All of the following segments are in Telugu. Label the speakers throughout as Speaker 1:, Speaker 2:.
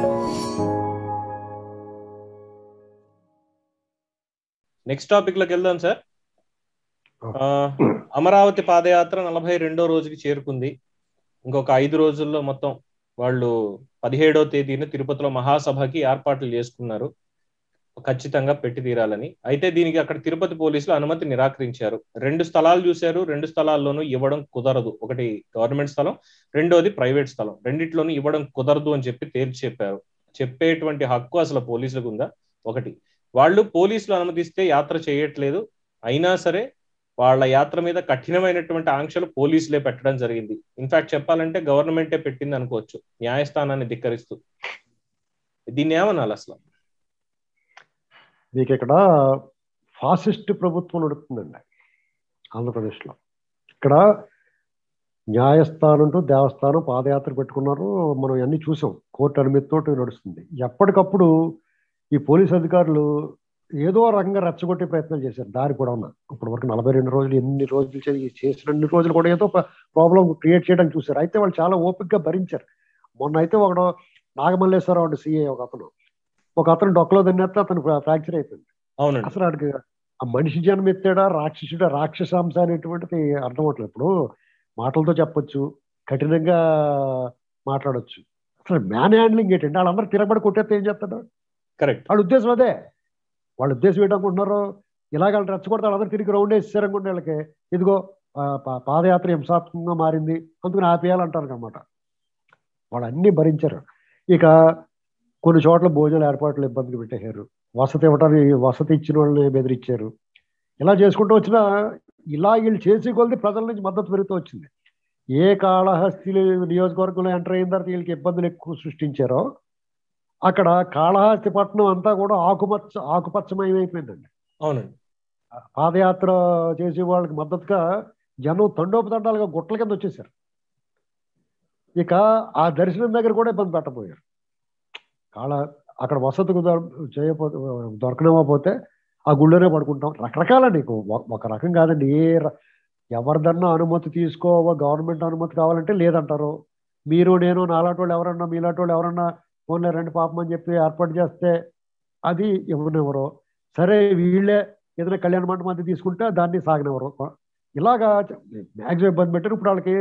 Speaker 1: నెక్స్ట్ టాపిక్ లోకి వెళ్దాం సార్ ఆ, అమరావతి పాదయాత్ర నలభై రెండో రోజుకి చేరుకుంది ఇంకొక ఐదు రోజుల్లో మొత్తం వాళ్ళు పదిహేడో తేదీన తిరుపతిలో మహాసభకి ఏర్పాట్లు చేసుకున్నారు ఖచ్చితంగా పెట్టి తీరాలని అయితే దీనికి అక్కడ తిరుపతి పోలీసులు అనుమతి నిరాకరించారు రెండు స్థలాలు చూశారు రెండు స్థలాల్లోనూ ఇవ్వడం కుదరదు ఒకటి గవర్నమెంట్ స్థలం రెండోది ప్రైవేట్ స్థలం రెండిట్లోనూ ఇవ్వడం కుదరదు అని చెప్పి తేల్చి చెప్పారు చెప్పేటువంటి హక్కు అసలు పోలీసులకు ఉందా ఒకటి వాళ్ళు పోలీసులు అనుమతిస్తే యాత్ర చేయట్లేదు అయినా సరే వాళ్ళ యాత్ర మీద కఠినమైనటువంటి ఆంక్షలు పోలీసులే పెట్టడం జరిగింది ఇన్ఫాక్ట్ చెప్పాలంటే గవర్నమెంటే పెట్టింది అనుకోవచ్చు న్యాయస్థానాన్ని ధిక్కరిస్తూ దీన్ని ఏమనాలి అసలు
Speaker 2: మీకు ఇక్కడ ఫాసిస్ట్ ప్రభుత్వం నడుపుతుందండి ఆంధ్రప్రదేశ్లో ఇక్కడ న్యాయస్థానం టు దేవస్థానం పాదయాత్ర పెట్టుకున్నారు మనం అన్ని చూసాం కోర్టు అనుమతితో నడుస్తుంది ఎప్పటికప్పుడు ఈ పోలీస్ అధికారులు ఏదో రకంగా రెచ్చగొట్టే ప్రయత్నం చేశారు దారి కూడా ఉన్నా ఇప్పటి వరకు నలభై రెండు రోజులు ఎన్ని రోజులు చే- చేసిన అన్ని రోజులు కూడా ఏదో ప్రాబ్లం క్రియేట్ చేయడానికి చూశారు అయితే వాళ్ళు చాలా ఓపికగా భరించారు మొన్న అయితే ఒకడు నాగమల్లేశ్వరరావు అండి సిఏ ఒక అతను ఒక అతను డొక్కలో తిన్నట్టు అతను ఫ్రాక్చర్ అయిపోయింది
Speaker 1: అవునండి
Speaker 2: అసలు వాడికి ఆ మనిషి జన్మ ఎత్తాడా రాక్షసుడా రాక్షసాంశ అనేటువంటిది అర్థం అవట్లేదు ఇప్పుడు మాటలతో చెప్పొచ్చు కఠినంగా మాట్లాడొచ్చు అసలు మ్యాన్ హ్యాండ్లింగ్ ఏంటంటే వాళ్ళందరూ తిరగబడి కొట్టేస్తే ఏం చేస్తాడు
Speaker 1: కరెక్ట్
Speaker 2: వాళ్ళ ఉద్దేశం అదే వాళ్ళ ఉద్దేశం ఏంటనుకుంటున్నారు ఇలాగ వాళ్ళు రెచ్చగొడితే వాళ్ళందరూ తిరిగి రౌండ్ వేసేసారు అనుకుంటే వాళ్ళకి ఇదిగో ఆ, పా- పాదయాత్ర హింసాత్మకంగా మారింది అందుకని ఆపేయాలంటారు అనమాట వాళ్ళు అన్ని భరించారు ఇక కొన్ని చోట్ల భోజనాలు ఏర్పాట్లు ఇబ్బందులు పెట్టేశారు వసతి ఇవ్వటానికి వసతి ఇచ్చిన వాళ్ళని బెదిరించారు ఇలా చేసుకుంటూ వచ్చినా ఇలా వీళ్ళు చేసి కొలిది ప్రజల నుంచి మద్దతు పెరుగుతూ వచ్చింది ఏ కాళహస్తి నియోజకవర్గంలో ఎంటర్ అయిన తర్వాత వీళ్ళకి ఇబ్బందులు ఎక్కువ సృష్టించారో అక్కడ కాళహస్తి పట్టణం అంతా కూడా ఆకుపచ్చ ఆకుపచ్చమయమైపోయిందండి
Speaker 1: అవునండి
Speaker 2: పాదయాత్ర చేసే వాళ్ళకి మద్దతుగా జనం తండోపతండాలుగా గుట్టల కింద వచ్చేసారు ఇక ఆ దర్శనం దగ్గర కూడా ఇబ్బంది పెట్టబోయారు కాళ అక్కడ వసతికి దొర- చేయకపోతే దొరకనివ్వకపోతే ఆ గుళ్ళోనే పడుకుంటాం రకరకాలండి నీకు ఒక- ఒక రకం కాదండి ఏ ర- ఎవరిదన్నా అనుమతి తీసుకోవ గవర్నమెంట్ అనుమతి కావాలంటే లేదంటారు మీరు నేను నాలాంటి వాళ్ళు ఎవరన్నా మీలాంటి వాళ్ళు ఎవరన్నా ఫోన్లే రండి పాపం అని చెప్పి ఏర్పాటు చేస్తే అది ఇవ్వనివ్వరు సరే వీళ్ళే ఏదైనా కళ్యాణ మండపం అది తీసుకుంటే దాన్ని సాగనివ్వరు ఇలాగా మ్యాక్సిమం ఇబ్బంది పెట్టారు ఇప్పుడు వాళ్ళకి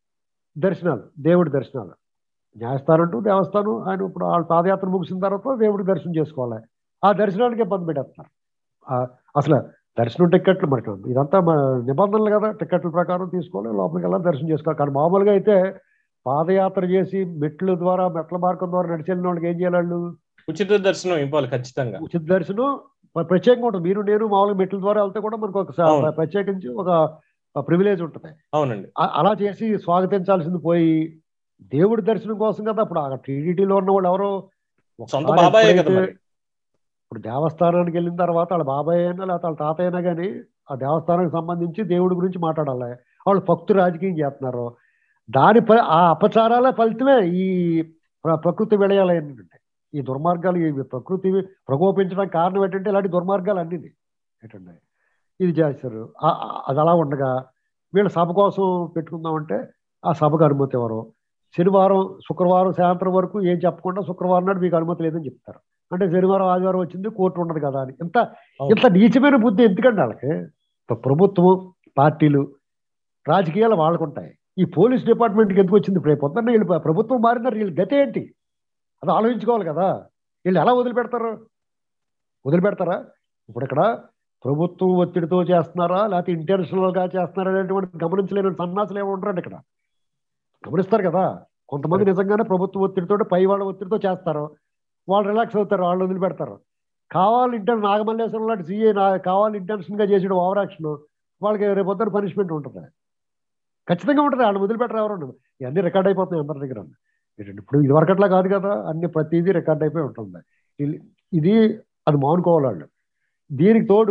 Speaker 2: దర్శనాలు దేవుడి దర్శనాలు న్యాయస్థానం టు దేవస్థానం ఆయన ఇప్పుడు వాళ్ళ పాదయాత్ర ముగిసిన తర్వాత దేవుడి దర్శనం చేసుకోవాలి ఆ దర్శనానికి ఇబ్బంది పెట్టేస్తున్నారు ఆ, అసలు దర్శనం టిక్కెట్లు మరి ఇదంతా మా నిబంధనలు కదా టిక్కెట్ల ప్రకారం తీసుకోవాలి లోపలికి వెళ్ళాలి దర్శనం చేసుకోవాలి కానీ మామూలుగా అయితే పాదయాత్ర చేసి మెట్ల ద్వారా మెట్ల మార్గం ద్వారా నడిచి వెళ్ళిన వాళ్ళకి ఏం చేయాలి వాళ్ళు
Speaker 1: ఉచిత దర్శనం ఇవ్వాలి ఖచ్చితంగా
Speaker 2: ఉచిత దర్శనం ప్ర- ప్రత్యేకంగా ఉంటుంది మీరు నేను మామూలుగా మెట్ల ద్వారా వెళ్తే కూడా మనకు ఒక స-
Speaker 1: అవును.
Speaker 2: ప్రత్యేకించి ఒక ప్రివిలేజ్ ఉంటుంది
Speaker 1: అవునండి
Speaker 2: ఆ- అలా చేసి స్వాగతించాల్సింది పోయి దేవుడి దర్శనం కోసం కదా అప్పుడు ఆ టీడీటీలో ఉన్న వాళ్ళు ఎవరో
Speaker 1: సొంత
Speaker 2: ఒకసారి
Speaker 1: బాబాయే కదా
Speaker 2: ఎప్పుడైతే-
Speaker 1: మరి
Speaker 2: ఇప్పుడు దేవస్థానానికి వెళ్ళిన తర్వాత వాళ్ళ బాబాయ్ అయినా లేకపోతే వాళ్ళ తాత అయినా కానీ ఆ దేవస్థానానికి సంబంధించి దేవుడి గురించి మాట్లాడాలి వాళ్ళు భక్తు రాజకీయం చేస్తున్నారు దాని ప ఆ అపచారాల ఫలితమే ఈ ప్ర- ప్రకృతి విలయాలు ఏంటంటే ఈ దుర్మార్గాలు ఈ ప్రకృతి ప్రకోపించడానికి కారణం ఏంటంటే ఇలాంటి దుర్మార్గాలు అన్నీ ఏంటంటే ఇది చేస్తారు ఆ- ఆ- అది అలా ఉండగా వీళ్ళ సభ కోసం పెట్టుకుందామంటే ఆ సభకు అనుమతి ఇవ్వరు శనివారం శుక్రవారం సాయంత్రం వరకు ఏం చెప్పకుండా శుక్రవారం నాడు మీకు అనుమతి లేదని చెప్తారు అంటే శనివారం ఆదివారం వచ్చింది కోర్టు ఉండదు కదా అని ఇంత
Speaker 1: అవును.
Speaker 2: ఇంత నీచమైన బుద్ధి ఎందుకండి వాళ్ళకి ప్ర- ప్రభుత్వం పార్టీలు రాజకీయాలు వాళ్ళకుంటాయి ఈ పోలీస్ డిపార్ట్మెంట్కి ఎందుకు వచ్చింది ఇప్పుడు పొద్దున్న వీళ్ళు ప్ర- ప్రభుత్వం మారినారు వీళ్ళు గతి ఏంటి అది ఆలోచించుకోవాలి కదా వీళ్ళు ఎలా వదిలిపెడతారు వదిలిపెడతారా ఇప్పుడు ఇక్కడ ప్రభుత్వం ఒత్తిడితో చేస్తున్నారా లేకపోతే intentional గా చేస్తున్నారా అనేటువంటి గమనించలేని సన్నాసులు ఏమి ఉంటారండి ఇక్కడ గమనిస్తారు కదా కొంతమంది నిజంగానే ప్రభుత్వ ఒత్తిడితో పై వాళ్ళ ఒత్తిడితో చేస్తారు వాళ్ళు రిలాక్స్ అవుతారు వాళ్ళు వదిలిపెడతారు కావాలి ఇంటర్ నాగమల్లేశ్వరం లాంటి సీఏ నా కావాలి ఇంటెన్షన్ గా చేసిన ఓవర్ యాక్షన్ వాళ్ళకి రేపు పొద్దున పనిష్మెంట్ ఉంటుంది ఖచ్చితంగా ఉంటుంది వాళ్ళు వదిలిపెట్టరు ఎవరు ఇవన్నీ రికార్డ్ అయిపోతున్నాయి అందరి దగ్గర ఏంటంటే ఇప్పుడు ఇది వరకట్లా కాదు కదా అన్ని ప్రతిదీ రికార్డ్ అయిపోయి ఉంటుంది ఇది- ఇది అది మానుకోవాలి వాళ్ళు దీనికి తోడు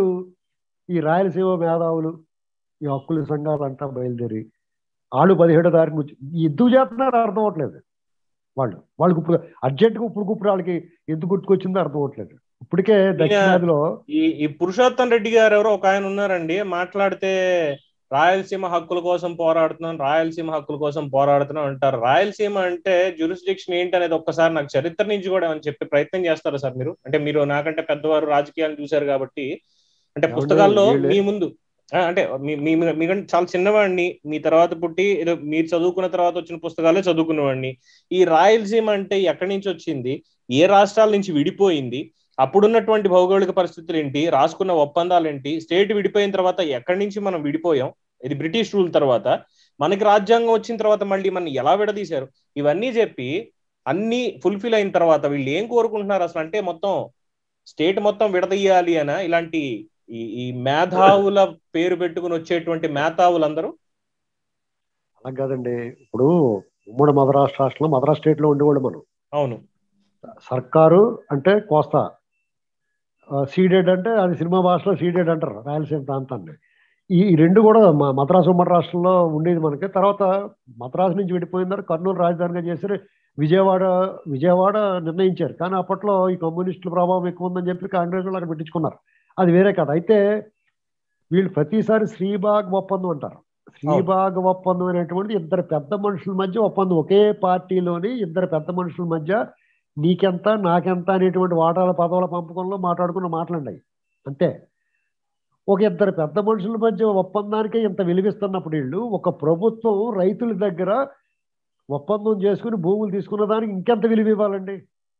Speaker 2: ఈ రాయలసీమ మేధావులు ఈ హక్కుల సంఘాలు అంతా బయలుదేరి వాళ్ళు పదిహేడో తారీఖు నుంచి ఎందుకు చేస్తున్నారో అర్థం అవట్లేదు వాళ్ళు వాళ్ళకి ఇప్పుడు అర్జెంట్గా ఇప్పుడు ఇప్పుడు వాళ్ళకి ఎందుకు గుర్తుకొచ్చిందో అర్థం అవట్లేదు ఇప్పటికే దక్షిణాదిలో
Speaker 1: ఈ ఈ పురుషోత్తం రెడ్డి గారు ఎవరో ఒక ఆయన ఉన్నారండి మాట్లాడితే రాయలసీమ హక్కుల కోసం పోరాడుతున్నాం రాయలసీమ హక్కుల కోసం పోరాడుతున్నాం అంటారు రాయలసీమ అంటే జ్యూరిస్డిక్షన్ ఏంటి అనేది ఒక్కసారి నాకు చరిత్ర నుంచి కూడా అని చెప్పి ప్రయత్నం చేస్తారా సార్ మీరు అంటే మీరు నాకంటే పెద్దవారు రాజకీయాలు చూశారు కాబట్టి అంటే పుస్తకాల్లో మీ ముందు అంటే మీ మీకంటే చాలా చిన్నవాడిని మీ తర్వాత పుట్టి ఏదో మీరు చదువుకున్న తర్వాత వచ్చిన పుస్తకాలే చదువుకున్నవాడిని ఈ రాయలసీమ అంటే ఎక్కడి నుంచి వచ్చింది ఏ రాష్ట్రాల నుంచి విడిపోయింది అప్పుడున్నటువంటి భౌగోళిక పరిస్థితులు ఏంటి రాసుకున్న ఒప్పందాలు ఏంటి స్టేట్ విడిపోయిన తర్వాత ఎక్కడి నుంచి మనం విడిపోయాం ఇది బ్రిటిష్ రూల్ తర్వాత మనకి రాజ్యాంగం వచ్చిన తర్వాత మళ్ళీ మనం ఎలా విడదీశారు ఇవన్నీ చెప్పి అన్ని ఫుల్ఫిల్ అయిన తర్వాత వీళ్ళు ఏం కోరుకుంటున్నారు అసలు అంటే మొత్తం స్టేట్ మొత్తం విడదీయాలి అన ఇలాంటి ఈ ఈ మేధావుల పేరు పెట్టుకుని వచ్చేటువంటి మేధావులందరూ
Speaker 2: అలా కాదండి ఇప్పుడు ఉమ్మడి మద్రాసు రాష్ట్రంలో మద్రాసు స్టేట్ లో ఉండేవాళ్ళు మనం
Speaker 1: అవును
Speaker 2: సర్కారు అంటే కోస్తా సీడెడ్ అంటే అది సినిమా భాషలో సీడెడ్ అంటారు రాయలసీమ ప్రాంతాన్ని ఈ రెండు కూడా మద్రాసు ఉమ్మడి రాష్ట్రంలో ఉండేది మనకి తర్వాత మద్రాసు నుంచి విడిపోయిన తర్వాత కర్నూలు రాజధానిగా చేసి విజయవాడ విజయవాడ నిర్ణయించారు కానీ అప్పట్లో ఈ కమ్యూనిస్టుల ప్రభావం ఎక్కువ ఉందని చెప్పి కాంగ్రెస్ వాళ్ళు అక్కడ పెట్టించుకున్నారు అది వేరే కాదు అయితే వీళ్ళు ప్రతిసారి శ్రీబాగ్ ఒప్పందం అంటారు శ్రీబాగ్ ఒప్పందం అనేటువంటి ఇద్దరు పెద్ద మనుషుల మధ్య ఒప్పందం ఒకే పార్టీలోని ఇద్దరు పెద్ద మనుషుల మధ్య నీకెంత నాకెంత అనేటువంటి వాటాల పదవుల పంపకంలో మాట్లాడుకున్న మాట్లాడాయి అంతే ఒక ఇద్దరు పెద్ద మనుషుల మధ్య ఒప్పందానికే ఇంత విలువిస్తున్నప్పుడు వీళ్ళు ఒక ప్రభుత్వం రైతుల దగ్గర ఒప్పందం చేసుకుని భూములు తీసుకున్న దానికి ఇంకెంత విలువ ఇవ్వాలండి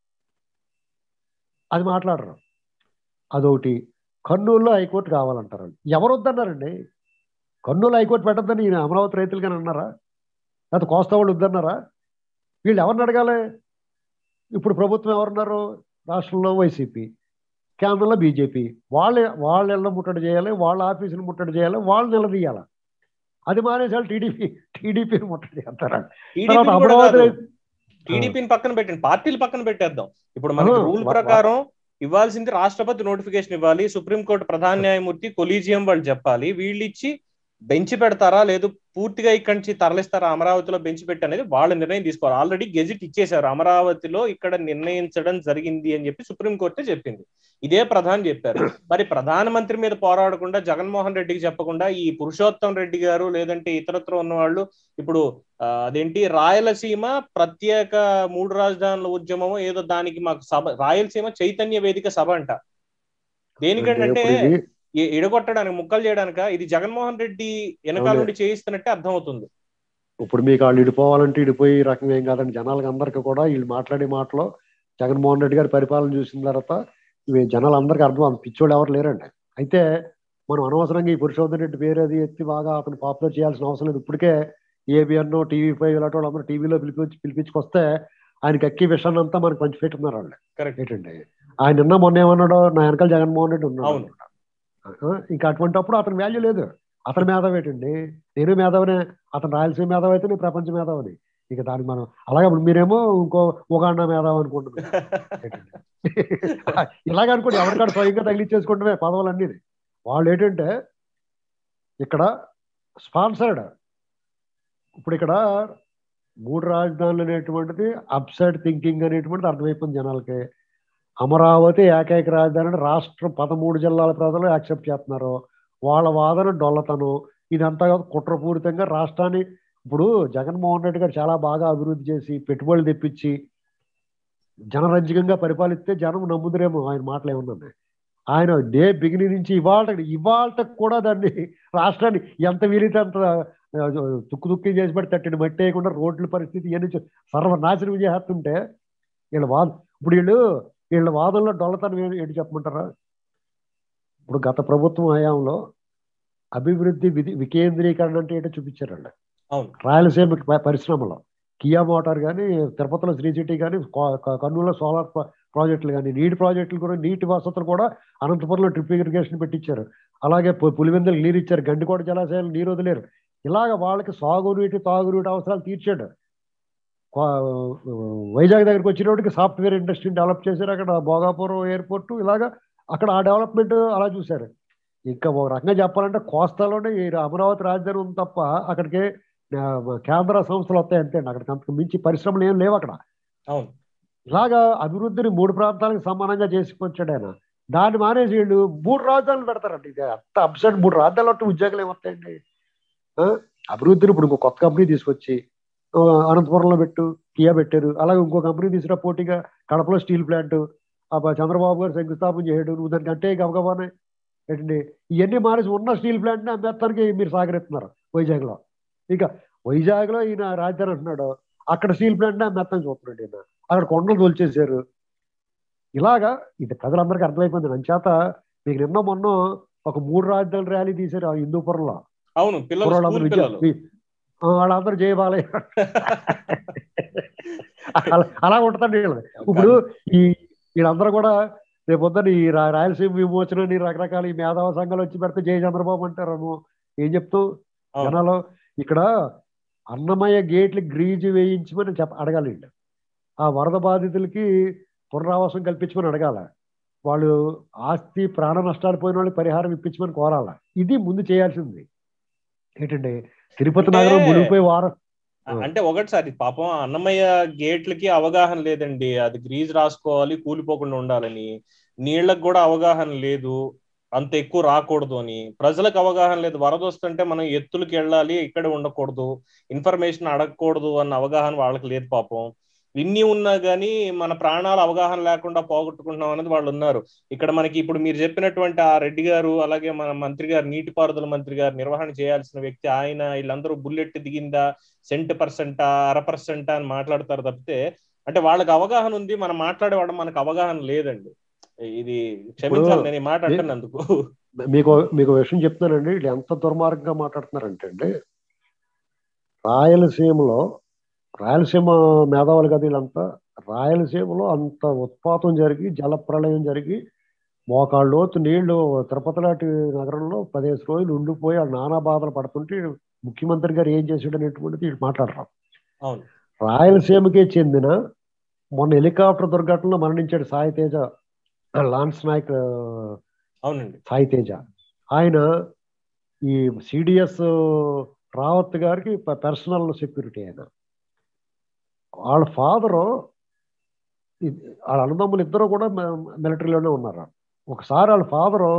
Speaker 2: అది మాట్లాడరు అదొకటి కర్నూలులో హైకోర్టు కావాలంటారు ఎవరు వద్దన్నారండి కర్నూలు హైకోర్టు పెట్టద్దని ఈయన అమరావతి రైతులు కానీ అన్నారా లేకపోతే కోస్తా వాళ్ళు వద్దన్నారా వీళ్ళు ఎవరిని అడగాలి ఇప్పుడు ప్రభుత్వం ఎవరున్నారు రాష్ట్రంలో వైసీపీ కేంద్రంలో బీజేపీ వాళ్ళ వాళ్ళ ఇళ్ళ ముట్టడి చేయాలి వాళ్ళ ఆఫీసులు ముట్టడి చేయాలి వాళ్ళు నిలదీయాలి అది మానేసాలి టీడీపీ టీడీపీని ముట్టడి చేస్తారా
Speaker 1: అమరావతి టీడీపీని పక్కన పెట్టండి పార్టీలు పక్కన పెట్టేద్దాం ఇప్పుడు మనకి రూల్ ప్రకారం ఇవ్వాల్సింది రాష్ట్రపతి నోటిఫికేషన్ ఇవ్వాలి సుప్రీంకోర్టు ప్రధాన న్యాయమూర్తి కొలీజియం వాళ్ళు చెప్పాలి వీళ్ళు ఇచ్చి బెంచ్ పెడతారా లేదు పూర్తిగా ఇక్కడి నుంచి తరలిస్తారా అమరావతిలో బెంచ్ పెట్టి అనేది వాళ్ళ నిర్ణయం తీసుకోవాలి ఆల్రెడీ గెజిట్ ఇచ్చేశారు అమరావతిలో ఇక్కడ నిర్ణయించడం జరిగింది అని చెప్పి సుప్రీంకోర్టే చెప్పింది ఇదే ప్రధాని చెప్పారు మరి ప్రధానమంత్రి మీద పోరాడకుండా జగన్మోహన్ రెడ్డికి చెప్పకుండా ఈ పురుషోత్తం రెడ్డి గారు లేదంటే ఇతరత్ర ఉన్న వాళ్ళు ఇప్పుడు అదేంటి రాయలసీమ ప్రత్యేక మూడు రాజధానుల ఉద్యమం ఏదో దానికి మాకు సభ రాయలసీమ చైతన్య వేదిక సభ అంట దేనికంటే ఎడగొట్టడానికి ముక్కలు చేయడానిక ఇది జగన్మోహన్ రెడ్డి వెనకాల నుండి చేయిస్తున్నట్టే అర్థం అవుతుంది
Speaker 2: ఇప్పుడు మీకు వాళ్ళు ఇడిపోవాలంటే ఇడిపోయి రకం ఏం కాదండి జనాలకు అందరికీ కూడా వీళ్ళు మాట్లాడే మాటలో జగన్మోహన్ రెడ్డి గారి పరిపాలన చూసిన తర్వాత ఇవి జనాలందరికీ అర్థం అంత పిచ్చోళ్ళు ఎవరు లేరండి అయితే మనం అనవసరంగా ఈ పురుషోత్తమ రెడ్డి పేరు అది ఎత్తి బాగా అతను పాపులర్ చేయాల్సిన అవసరం లేదు ఇప్పటికే ఏబిఎన్ టీవీ ఫైవ్ ఇలాంటి వాళ్ళందరూ టీవీలో పిలిపించి పిలిపించుకొస్తే ఆయనకి అక్కి విషయాన్ని అంతా మనకి పంచి పెట్టున్నారు వాళ్ళు ఏంటండి ఆయన నిన్న మొన్న ఏమన్నాడో నా వెనకాల జగన్మోహన్ రెడ్డి ఉన్నాడు ఇంకా అటువంటిప్పుడు అతని వాల్యూ లేదు అతని మేధావి ఏంటండి నేను మేధావనే అతను రాయలసీమ మేధావి అయితే నేను ప్రపంచ మేధావని ఇక దానికి మనం అలాగే మీరేమో ఇంకో ఉగాండా మేధావి అనుకుంటున్నాం ఇలాగ అనుకోండి ఎవరికాడు స్వయంగా తగిలిచ్చేసుకుంటే పదవులన్నీ వాళ్ళు ఏంటంటే ఇక్కడ స్పాన్సర్డ్ ఇప్పుడు ఇక్కడ మూడు రాజధానులు అనేటువంటిది అప్సైడ్ థింకింగ్ అనేటువంటిది అర్థమైపోయింది జనాలకి అమరావతి ఏకైక రాజధాని రాష్ట్రం పదమూడు జిల్లాల ప్రజలు యాక్సెప్ట్ చేస్తున్నారు వాళ్ళ వాదన డొల్లతనం ఇదంతా కుట్రపూరితంగా రాష్ట్రాన్ని ఇప్పుడు జగన్మోహన్ రెడ్డి గారు చాలా బాగా అభివృద్ధి చేసి పెట్టుబడులు తెప్పించి జనరంజకంగా పరిపాలిస్తే జనం నమ్ముదురేమో ఆయన మాటలు ఏమన్నా ఆయన డే బిగినింగ్ నుంచి ఇవాళ ఇవాళ కూడా దాన్ని రాష్ట్రాన్ని ఎంత వీలైతే అంత తుక్కు తుక్కి చేసి పెట్టి తట్టిని మట్టి వేయకుండా రోడ్ల పరిస్థితి ఇవన్నీ సర్వనాశనం చేస్తుంటే వీళ్ళ వాదం ఇప్పుడు వీళ్ళు వీళ్ళ వాదనలో డొల్లతనం ఏంటి చెప్పమంటారా ఇప్పుడు గత ప్రభుత్వం హయాంలో అభివృద్ధి విధి వికేంద్రీకరణ అంటే ఏంటో చూపించారండి రాయలసీమ పరిశ్రమలో కియా మోటార్ కానీ తిరుపతిలో శ్రీ సిటీ కానీ కర్నూలులో సోలార్ ప్రాజెక్టులు కానీ నీటి ప్రాజెక్టులు కూడా నీటి వసతులు కూడా అనంతపురంలో ట్రిప్ ఇరిగేషన్ పెట్టించారు అలాగే పులివెందులు నీరు ఇచ్చారు గండికోట జలాశయాలు నీరు వదిలేరు ఇలాగ వాళ్ళకి సాగునీటి తాగునీటి అవసరాలు తీర్చాడు వైజాగ్ దగ్గరికి వచ్చినప్పటికి సాఫ్ట్వేర్ ఇండస్ట్రీని డెవలప్ చేశారు అక్కడ భోగాపురం ఎయిర్పోర్ట్ ఇలాగా అక్కడ ఆ డెవలప్మెంట్ అలా చూశారు ఇంకా ఒక రకంగా చెప్పాలంటే కోస్తాలోనే ఈ అమరావతి రాజధాని ఉంది తప్ప అక్కడికి కేంద్ర సంస్థలు వస్తాయి అంతే అక్కడికి అంతకు మించి పరిశ్రమలు ఏం లేవు అక్కడ
Speaker 1: అవును
Speaker 2: ఇలాగా అభివృద్ధిని మూడు ప్రాంతాలకు సమానంగా చేసుకొచ్చాడు ఆయన దాన్ని మానేసి వీళ్ళు మూడు రాజధానులు పెడతారండి ఇది అంత అప్సెట్ మూడు రాజధానులు అంటే ఉద్యోగాలు ఏమొస్తాయండి ఆ, అభివృద్ధిని ఇప్పుడు ఇంకో కొత్త కంపెనీ తీసుకొచ్చి ఆ, అనంతపురంలో పెట్టు కియా పెట్టారు అలాగే ఇంకో కంపెనీ తీసుకురా పోటీగా కడపలో స్టీల్ ప్లాంట్ ఆ బ- చంద్రబాబు గారు శంకుస్థాపన చేయడు నువ్వు దానికి అంటే గబగబానే ఏంటండి ఇవన్నీ మానేసి ఉన్న స్టీల్ ప్లాంట్ని అమ్మేస్తానికి మీరు సాగరెత్తున్నారు వైజాగ్లో ఇక వైజాగ్లో ఈయన రాజధాని అంటున్నాడు అక్కడ స్టీల్ ప్లాంట్ని అమ్మేస్తాను చూస్తున్నాడు ఈయన అక్కడ కొండలు తోల్చేశారు ఇలాగా ఇది ప్రజలందరికీ అర్థమైపోయింది అంచేత మీకు నిన్న మొన్న ఒక మూడు రాజధానుల ర్యాలీ తీశారు ఆ హిందూపురంలో
Speaker 1: అవును పిల్లలు
Speaker 2: కుర్రాళ్ళందరూ
Speaker 1: స్కూల్
Speaker 2: విద్య-
Speaker 1: పిల్లలు
Speaker 2: వి- ఆ, వాళ్ళందరూ జయబాలయ్య అలా అలా ఉంటుందండి వీళ్ళది ఇప్పుడు ఈ వీళ్ళందరూ కూడా రేపు పొద్దున్న ఈ రా- రాయలసీమ విమోచన అని రకరకాల ఈ మేధావ సంఘాలు వచ్చి పెడితే జయ చంద్రబాబు అంటారు ఏం చెప్తూ
Speaker 1: అవును.
Speaker 2: జనాలు ఇక్కడ అన్నమయ్య గేట్లు గ్రీజు వేయించమని చెప్ప అడగాలి వీళ్ళు. ఆ వరద బాధితులకి పునరావాసం కల్పించమని అడగాల వాళ్ళు ఆస్తి ప్రాణ నష్టాలు పోయిన వాళ్ళకి పరిహారం ఇప్పించమని కోరాల ఇది ముందు చేయాల్సింది ఏంటంటే తిరుపతి
Speaker 1: అంటే-
Speaker 2: నగరం మునిగిపోయి వారం
Speaker 1: అంటే ఒకటి సార్ ఇది పాపం అన్నమయ్య గేట్లకి అవగాహన లేదండి అది గ్రీజ్ రాసుకోవాలి కూలిపోకుండా ఉండాలని నీళ్ళకి కూడా అవగాహన లేదు అంత ఎక్కువ రాకూడదు అని ప్రజలకు అవగాహన లేదు వరద వస్తుంటే మనం ఎత్తులకి వెళ్ళాలి ఇక్కడ ఉండకూడదు ఇన్ఫర్మేషన్ అడగకూడదు అన్న అవగాహన వాళ్ళకి లేదు పాపం ఇన్ని ఉన్నా కానీ మన ప్రాణాలు అవగాహన లేకుండా పోగొట్టుకుంటున్నాం అనేది వాళ్ళు ఉన్నారు ఇక్కడ మనకి ఇప్పుడు మీరు చెప్పినటువంటి ఆ రెడ్డి గారు అలాగే మన మంత్రి గారు నీటిపారుదల మంత్రి గారు నిర్వహణ చేయాల్సిన వ్యక్తి ఆయన వీళ్ళందరూ బుల్లెట్ దిగిందా సెంట్ పర్సెంటా అర పర్సెంటా అని మాట్లాడతారు తప్పితే అంటే వాళ్ళకి అవగాహన ఉంది మనం మాట్లాడేవాడు మనకు అవగాహన లేదండి ఇది క్షమించాలి నేను ఈ మాట అంటున్నందుకు
Speaker 2: మీకు మీకు ఒక విషయం చెప్తున్నానండి వీళ్ళు ఎంత దుర్మార్గంగా మాట్లాడుతున్నారంటే అండి రాయలసీమలో రాయలసీమ మేధావులు కదా వీళ్ళంతా రాయలసీమలో అంత ఉత్పాతం జరిగి జల ప్రళయం జరిగి మోకాళ్ళలోతు నీళ్లు తిరుపతి లాంటి నగరంలో పదిహేను రోజులు ఉండిపోయి ఆ నానా బాధలు పడుతుంటే ముఖ్యమంత్రి గారు ఏం చేసాడు అనేటువంటిది వీళ్ళు మాట్లాడరు
Speaker 1: అవును
Speaker 2: రాయలసీమకే చెందిన మొన్న హెలికాప్టర్ దుర్ఘటనలో మరణించాడు సాయి తేజ లాన్స్ నాయక్
Speaker 1: అవునండి
Speaker 2: సాయి తేజ ఆయన ఈ సిడిఎస్ రావత్ గారికి పర్సనల్ సెక్యూరిటీ ఆయన వాళ్ళ ఫాదరు వాళ్ళ అన్నదమ్ములు ఇద్దరు కూడా మిలిటరీలోనే ఉన్నారు ఒకసారి వాళ్ళ ఫాదరు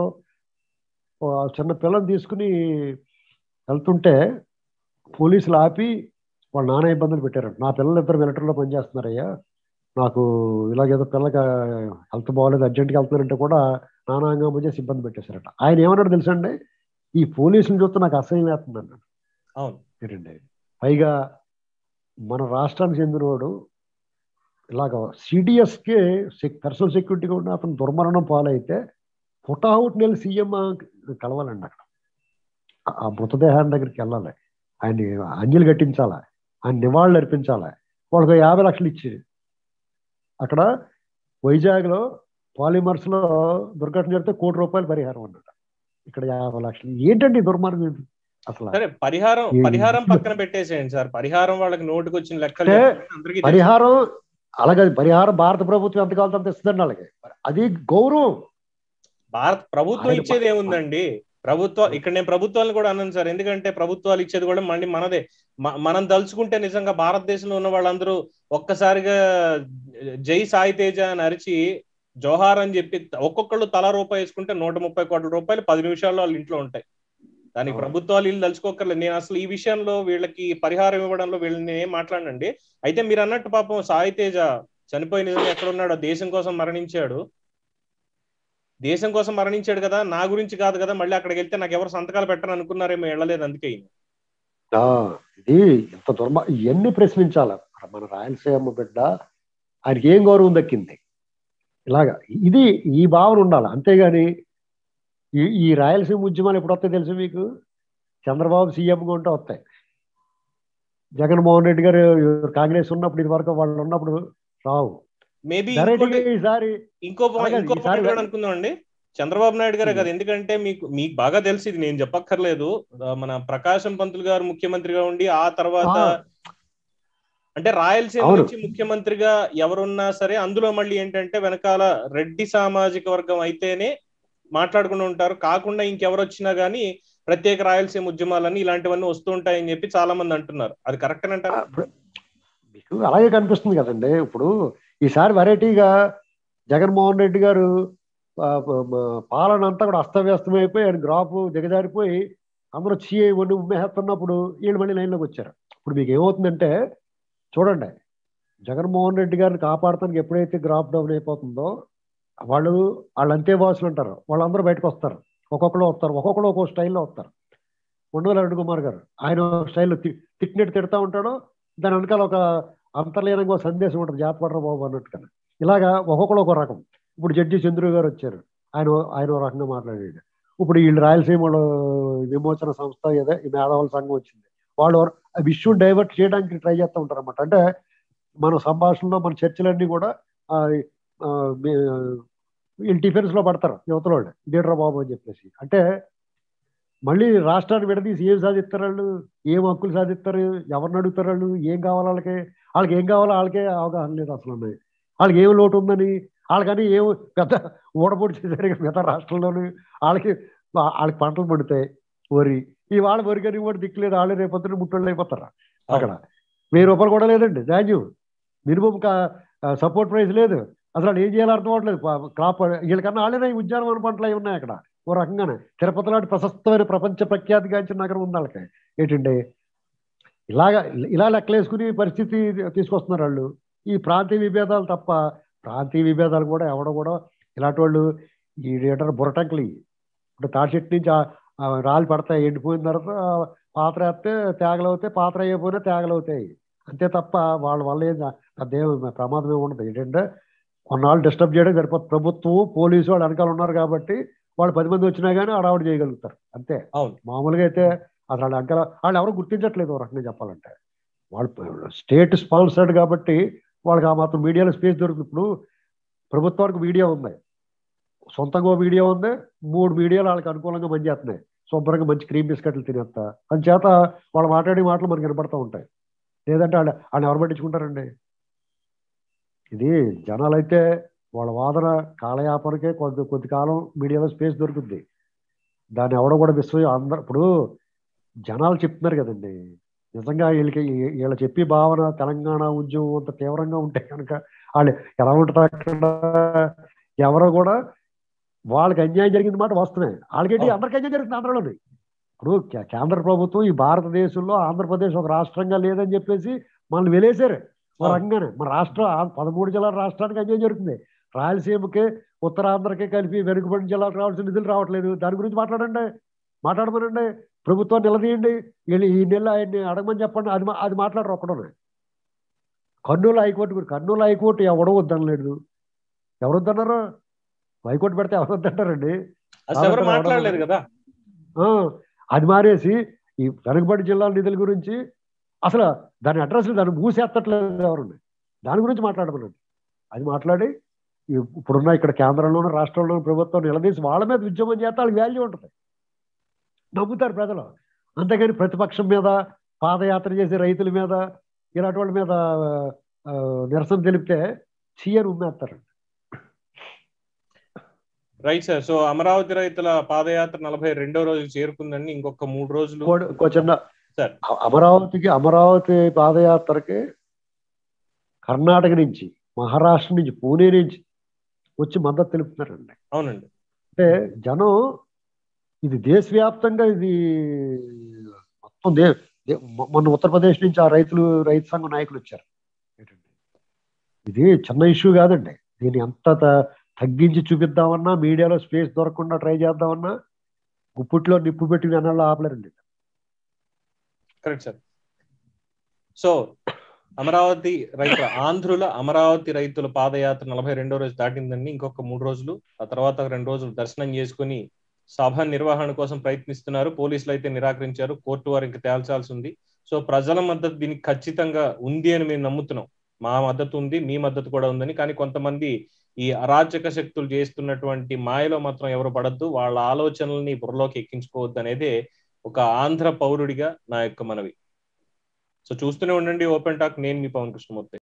Speaker 2: చిన్న పిల్లని తీసుకుని వెళ్తుంటే పోలీసులు ఆపి వాళ్ళ నాన్న ఇబ్బందులు పెట్టారు నా పిల్లలు ఇద్దరు మిలిటరీలో పనిచేస్తున్నారయ్యా నాకు ఇలాగేదో పిల్లకి హెల్త్ బాగోలేదు అర్జెంట్గా వెళ్తున్నారంటే కూడా నానాంగం చేసి ఇబ్బంది పెట్టేశారట ఆయన ఏమన్నాడు తెలుసండి ఈ పోలీసులు చూస్తే నాకు అసహ్యం వేస్తుంది అన్నాడు
Speaker 1: అవును
Speaker 2: ఏంటండి పైగా మన రాష్ట్రానికి చెందినవాడు ఇలాగ సిడిఎస్కే పర్సనల్ సెక్యూరిటీగా ఉన్న అతను దుర్మరణం పాలైతే పుటావుట్ నెల సీఎం కలవాలండి అక్కడ ఆ మృతదేహాన్ని దగ్గరికి వెళ్ళాలి ఆయన్ని అంజలి కట్టించాలా ఆయన నివాళులు అర్పించాలి వాళ్ళకి యాభై లక్షలు ఇచ్చి అక్కడ వైజాగ్లో పాలిమర్స్లో దుర్ఘటన జరిగితే కోటి రూపాయలు పరిహారం అన్నాడు ఇక్కడ యాభై లక్షలు ఏంటండి ఈ దుర్మార్గం ఇది? అసలు
Speaker 1: సరే పరిహారం
Speaker 2: ఈ-
Speaker 1: పరిహారం పక్కన పెట్టేసేయండి సార్ పరిహారం వాళ్ళకి నోటికి వచ్చిన లెక్కలు
Speaker 2: అంటే
Speaker 1: చెప్పండి. అందరికీ తెలుసు.
Speaker 2: పరిహారం అలాగే పరిహారం భారత ప్రభుత్వం ఎంత కావాలంత అంత ఇస్తుందండి వాళ్ళకి అది గౌరవం
Speaker 1: భారత్ ప్రభుత్వం
Speaker 2: ఆయన-
Speaker 1: ఇచ్చేది ఏముందండి ప్రభుత్వం ఇక్కడ నేను ప్రభుత్వాలను కూడా అన్నాను సార్ ఎందుకంటే ప్రభుత్వాలు ఇచ్చేది కూడా మళ్ళీ మనదే మ- మనం తలుచుకుంటే నిజంగా భారతదేశంలో ఉన్న వాళ్ళందరూ ఒక్కసారిగా జై సాయి తేజ అని అరిచి జోహార్ అని చెప్పి ఒక్కొక్కళ్ళు తల రూపాయి వేసుకుంటే నూట ముప్పై కోట్ల రూపాయలు పది నిమిషాల్లో వాళ్ళ ఇంట్లో ఉంటాయి దానికి
Speaker 2: అవును.
Speaker 1: ప్రభుత్వాలు వీళ్ళు తలుచుకోకర్లేదు నేను అసలు ఈ విషయంలో వీళ్ళకి పరిహారం ఇవ్వడంలో వీళ్ళని ఏం మాట్లాడండి అయితే మీరు అన్నట్టు పాపం సాయి తేజ చనిపోయి నిజంగా ఎక్కడ ఉన్నాడో దేశం కోసం మరణించాడు దేశం కోసం మరణించాడు కదా నా గురించి కాదు కదా మళ్ళీ అక్కడికి వెళ్తే నాకు ఎవరు సంతకాలు పెట్టని అనుకున్నారేమో వెళ్ళలేదు అందుకే ఈయన.
Speaker 2: ఆ, ఇది ఇంత దుర్మ ఇవన్నీ ప్రశ్నించాలి మన రాయలసీమ బిడ్డ ఆయనకి ఏం గౌరవం దక్కింది ఇలాగా ఇది ఈ భావన ఉండాలి అంతేగాని ఈ ఈ రాయలసీమ ఉద్యమాలు ఎప్పుడు వస్తాయి తెలుసు మీకు చంద్రబాబు సీఎంగా ఉంటే వస్తాయి జగన్మోహన్ రెడ్డి గారు కాంగ్రెస్ ఉన్నప్పుడు ఇది వరకు వాళ్ళు ఉన్నప్పుడు రావు
Speaker 1: మేబీ
Speaker 2: వెరైటీగా
Speaker 1: ఇంకోటి-
Speaker 2: ఈసారి
Speaker 1: ఇంకో పా-
Speaker 2: అలాగే
Speaker 1: ఇంకో
Speaker 2: ఈసారి
Speaker 1: పాయింట్ కూడా
Speaker 2: వె-
Speaker 1: అనుకుందాం అండి చంద్రబాబు నాయుడు గారే
Speaker 2: ఉమ్.
Speaker 1: కదా ఎందుకంటే మీకు మీకు బాగా తెలిసి ఇది నేను చెప్పక్కర్లేదు ఆ, మన ప్రకాశం పంతులు గారు ముఖ్యమంత్రిగా ఉండి ఆ తర్వాత
Speaker 2: ఆ,
Speaker 1: అంటే రాయలసీమ
Speaker 2: అవును.
Speaker 1: నుంచి ముఖ్యమంత్రిగా ఎవరున్నా సరే అందులో మళ్ళీ ఏంటంటే వెనకాల రెడ్డి సామాజిక వర్గం అయితేనే మాట్లాడుకుంటూ ఉంటారు కాకుండా ఇంకెవరు వచ్చినా గానీ ప్రత్యేక రాయలసీమ ఉద్యమాలని ఇలాంటివన్నీ వస్తూ ఉంటాయని చెప్పి చాలా మంది అంటున్నారు అది కరెక్ట్ అంటారు
Speaker 2: ఇప్పుడు మీకు అలాగే కనిపిస్తుంది కదండి ఇప్పుడు ఈసారి వెరైటీగా జగన్మోహన్ రెడ్డి గారు ఆ, ప- మ- పాలన అంతా కూడా అస్తవ్యస్తమైపోయి ఆయన గ్రాఫ్ దిగజారిపోయి అందరూ చీ వండి ఉమ్మేస్తున్నప్పుడు వీళ్ళు మళ్ళీ లైన్లోకి వచ్చారు ఇప్పుడు మీకు ఏమవుతుందంటే చూడండి జగన్మోహన్ రెడ్డి గారిని కాపాడటానికి ఎప్పుడైతే గ్రాఫ్ డౌన్ అయిపోతుందో వాళ్ళు వాళ్ళు అంతే వాసులు అంటారు వాళ్ళందరూ బయటకు వస్తారు ఒక్కొక్కరు వస్తారు ఒక్కొక్కరు ఒక్కొక్క స్టైల్లో వస్తారు ఉండవల అరుణ్ కుమార్ గారు ఆయన స్టైల్లో తిట్టినట్టు తిడతా ఉంటాడు దాని వెనకాల ఒక అంతర్లీనంగా ఒక సందేశం ఉంటుంది జాతపడరా బాబు అన్నట్టుగా ఇలాగా ఒక్కొక్కరు ఒక రకం ఇప్పుడు జడ్జి చంద్రు గారు వచ్చారు ఆయన ఆయన ఒక రకంగా మాట్లాడాడు ఇప్పుడు వీళ్ళు రాయలసీమలో విమోచన సంస్థ ఏదో ఈ మేధావుల సంఘం వచ్చింది వాళ్ళు ఆ విషయం డైవర్ట్ చేయడానికి ట్రై చేస్తూ ఉంటారు అనమాట అంటే మన సంభాషణలో మన చర్చలన్నీ కూడా ఆ, ఆ, మీ- వీళ్ళు డిఫెన్స్ లో పడతారు యువతలో వాళ్ళు లీడర్ బాబు అని చెప్పేసి అంటే మళ్ళీ రాష్ట్రాన్ని విడదీసి ఏం సాధిస్తారు వాళ్ళు ఏం హక్కులు సాధిస్తారు ఎవరిని అడుగుతారు వాళ్ళు ఏం కావాలి వాళ్ళకి వాళ్ళకి ఏం కావాలో వాళ్ళకే అవగాహన లేదు అసలు ఉన్నాయి వాళ్ళకి ఏం లోటు ఉందని వాళ్ళకని ఏం పెద్ద ఊడబొడి చేశారు మిగతా రాష్ట్రంలోని వాళ్ళకి వాళ్ళకి పంటలు పండుతాయి వరి ఈ వాళ్ళ వరి కానీ కూడా దిక్కులేదు వాళ్ళే రేపొద్దున ముట్టోళ్ళు అయిపోతారు అక్కడ వెయ్యి రూపాయలు కూడా లేదండి ధాన్యం మినిమం సపోర్ట్ ప్రైస్ లేదు అసలు వాళ్ళు ఏం చేయాలో అర్థం అవ్వట్లేదు పా- క్రాప్ వీళ్ళకన్నా వాళ్ళే ఉద్యానవన పంటలు అవి ఉన్నాయి అక్కడ ఓ రకంగానే తిరుపతి లాంటి ప్రశస్తమైన ప్రపంచ ప్రఖ్యాతిగాంచిన నగరం ఉంది వాళ్ళకి ఏంటండి ఇలాగా ఇలా లెక్కలేసుకుని పరిస్థితి తీసుకొస్తున్నారు వాళ్ళు ఈ ప్రాంతీయ విభేదాలు తప్ప ప్రాంతీయ విభేదాలు కూడా ఎవడో కూడా ఇలాంటి వాళ్ళు ఈ లీటర్ బుర్రటంకులు ఇవి. ఇప్పుడు తాటి చెట్టు నుంచి ఆ- ఆ రాళ్ళు పడతాయి ఎండిపోయిన తర్వాత ఆ పాత్ర వేస్తే తేగలు అవుతాయి పాత్ర అయిపోయినా తేగలు అవుతాయి అంతే తప్ప వాళ్ళ వల్ల ఏం పెద్ద ఏం ప్రమాదం ఏమి ఉండదు ఏంటంటే కొన్నాళ్ళు డిస్టర్బ్ చేయడం సరిపోతుంది ప్రభుత్వం పోలీసు వాళ్ళు వెనకాల ఉన్నారు కాబట్టి వాళ్ళు పది మంది వచ్చినా కానీ అడావుడు చేయగలుగుతారు అంతే
Speaker 1: అవును.
Speaker 2: మామూలుగా అయితే అసలు వాళ్ళ వెనకాల వాళ్ళు ఎవరు గుర్తించట్లేదు ఒక రకంగా చెప్పాలంటే వాళ్ళు స్టేట్ స్పాన్సర్డ్ కాబట్టి వాళ్ళకి ఆ మాత్రం మీడియాలో స్పేస్ దొరుకుతుంది ఇప్పుడు ప్రభుత్వానికి మీడియా ఉంది సొంతంగా వీడియో ఉంది మూడు మీడియాలు వాళ్ళకి అనుకూలంగా పనిచేస్తున్నాయి శుభ్రంగా మంచి క్రీమ్ బిస్కెట్లు తినేస్తా అని చేత వాళ్ళు మాట్లాడే మాటలు మనకి వినపడతా ఉంటాయి లేదంటే వాళ్ళు వాళ్ళు ఎవరు పట్టించుకుంటారండి ఇది జనాలైతే వాళ్ళ వాదన కాలయాపనకే కొద్ది కొద్ది కాలం మీడియాలో స్పేస్ దొరుకుద్ది దాన్ని ఎవడో కూడా విశ్వ అందరు ఇప్పుడు జనాలు చెప్తున్నారు కదండి నిజంగా వీళ్ళకి వీళ్ళ చెప్పి భావన తెలంగాణ ఉద్యమం అంత తీవ్రంగా ఉంటే కనుక వాళ్ళు ఎలా ఉంటారు అక్కడ ఎవరో కూడా వాళ్ళకి అన్యాయం జరిగింది మాట వస్తున్నాయి వాళ్ళకేంటి
Speaker 1: అవును.
Speaker 2: అందరికి అన్యాయం జరుగుతుంది ఆంధ్రలోని ఇప్పుడు కే- కేంద్ర ప్రభుత్వం ఈ భారతదేశంలో ఆంధ్రప్రదేశ్ ఒక రాష్ట్రంగా లేదని చెప్పేసి మనల్ని వెలేశారు ఒక
Speaker 1: అవును.
Speaker 2: రకంగానే మన రాష్ట్ర ఆ- పదమూడు జిల్లాల రాష్ట్రానికి అన్యాయం జరుగుతుంది రాయలసీమకి ఉత్తరాంధ్రకి కలిపి వెనుకబడిన జిల్లాలకు రావాల్సిన నిధులు రావట్లేదు దాని గురించి మాట్లాడండి మాట్లాడమనండి ప్రభుత్వాన్ని నిలదీయండి వీళ్ళు ఈ నెల ఆయన్ని అడగమని చెప్పండి అది మా- అది మాట్లాడరు ఒక్కడనే కర్నూలు హైకోర్టు గురి- కర్నూలు హైకోర్టు ఎవడో వద్దనలేదు ఎవరు వద్దన్నారు హైకోర్టు పెడితే ఎవరు వద్దంటారండి
Speaker 1: అసలు ఎవరు మాట్లాడలేదు కదా
Speaker 2: ఆ, అది మారేసి ఈ వెనుకబడి జిల్లాల నిధుల గురించి అసలు దాని అడ్రస్ దాన్ని మూసేస్తట్లేదు ఎవరండి దాని గురించి మాట్లాడమనండి అది మాట్లాడి ఈ- ఇప్పుడున్న ఇక్కడ కేంద్రంలోనూ రాష్ట్రంలోనూ ప్రభుత్వం నిలదీసి వాళ్ళ మీద ఉద్యమం చేస్తే వాళ్ళకి వాల్యూ ఉంటుంది నమ్ముతారు ప్రజలు అంతేగాని ప్రతిపక్షం మీద పాదయాత్ర చేసే రైతుల మీద ఇలాంటి వాళ్ళ మీద ఆ, నిరసన తెలిపితే చీయని ఉమ్మేస్తారండి
Speaker 1: రైట్ సార్ సో అమరావతి రైతుల పాదయాత్ర నలభై రెండో రోజు చేరుకుందండి ఇంకొక మూడు రోజులు
Speaker 2: ఇంకోటి ఇంకో చిన్న
Speaker 1: సార్.
Speaker 2: అ- అమరావతికి అమరావతి పాదయాత్రకి కర్ణాటక నుంచి మహారాష్ట్ర నుంచి పూణే నుంచి వచ్చి మద్దతు తెలుపుతున్నారండి
Speaker 1: అవునండి
Speaker 2: అంటే జనం ఇది దేశవ్యాప్తంగా ఇది మొత్తం దే దే- మొ- మొన్న ఉత్తరప్రదేశ్ నుంచి ఆ రైతులు రైతు సంఘ నాయకులు వచ్చారు ఏంటండి? ఇది చిన్న ఇష్యూ కాదండి దీన్ని ఎంత త- తగ్గించి చూపిద్దామన్నా మీడియాలో స్పేస్ దొరకకుండా ట్రై చేద్దామన్నా గుప్పుట్లో నిప్పు పెట్టి వెనల్లో ఆపలేరండి
Speaker 1: కరెక్ట్ సార్ సో అమరావతి రైతుల ఆంధ్రుల అమరావతి రైతుల పాదయాత్ర నలభై రెండో రోజు దాటిందండి ఇంకొక మూడు రోజులు ఆ తర్వాత రెండు రోజులు దర్శనం చేసుకుని సభ నిర్వహణ కోసం ప్రయత్నిస్తున్నారు పోలీసులు అయితే నిరాకరించారు కోర్టు వారు ఇంకా తేల్చాల్సి ఉంది సో ప్రజల మద్దతు దీనికి ఖచ్చితంగా ఉంది అని మేము నమ్ముతున్నాం మా మద్దతు ఉంది మీ మద్దతు కూడా ఉందని కానీ కొంతమంది ఈ అరాచక శక్తులు చేస్తున్నటువంటి మాయలో మాత్రం ఎవరు పడద్దు వాళ్ళ ఆలోచనల్ని బుర్రలోకి ఎక్కించుకోవద్దు అనేది ఒక ఆంధ్ర పౌరుడిగా నా యొక్క మనవి సో చూస్తూనే ఉండండి ఓపెన్ టాక్ నేను మీ పవన్ కృష్ణమూర్తి